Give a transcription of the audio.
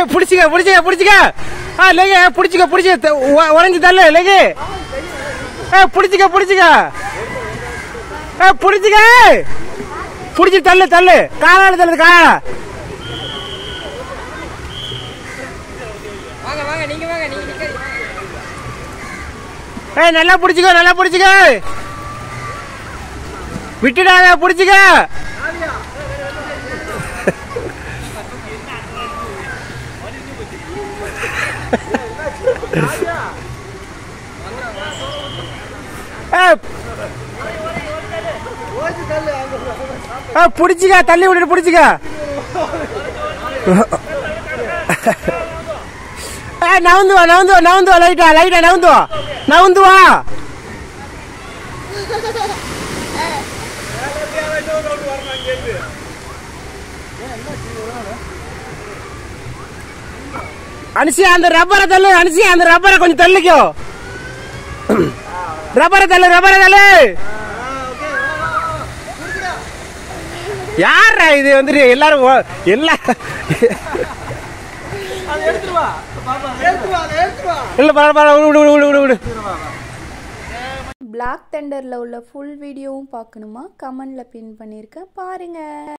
ஏய் புடிச்சுக்க புடிச்சுக்க புடிச்சுக்க ஆ லேகு புடிச்சுக்க புடிச்சுக்க உடஞ்சி தள்ளு லேகு ஏ புடிச்சுக்க புடிச்சுக்க ஏ புடிச்சுக்க புடிச்சு தள்ளு தள்ளு காலால தள்ளு காலால வாங்க வாங்க நீங்க வாங்க நீங்க நிக்காதீங்க ஏய் நல்லா புடிச்சுக்க நல்லா புடிச்சுக்க விட்டுடாத புடிச்சுக்க ஏய், ஏய், புடிச்சுக்க தள்ளி விட்டுட்டு புடிச்சுக்க ஏய், நவுந்து வா நவுந்து வா நவுந்து வா லைட்டா லைட்டா நவுந்து வா நவுந்து வா அனுசி அந்த ரப்பரை தள்ளு அனுசி அந்த ரப்பரை கொஞ்சம் தள்ளிக்கோ ரப்பரை தள்ளு ரப்பரை தள்ளு யாரா இது வந்துட்டு எல்லாரும் ஓ- எல்லா இல்ல பரவாயில்ல விடு விடு விடு விடு விடு பிளாக் தண்டரில் உள்ள ஃபுல் வீடியோவும் பார்க்கணுமா கமெண்டில் பின் பண்ணியிருக்கேன் பாருங்கள்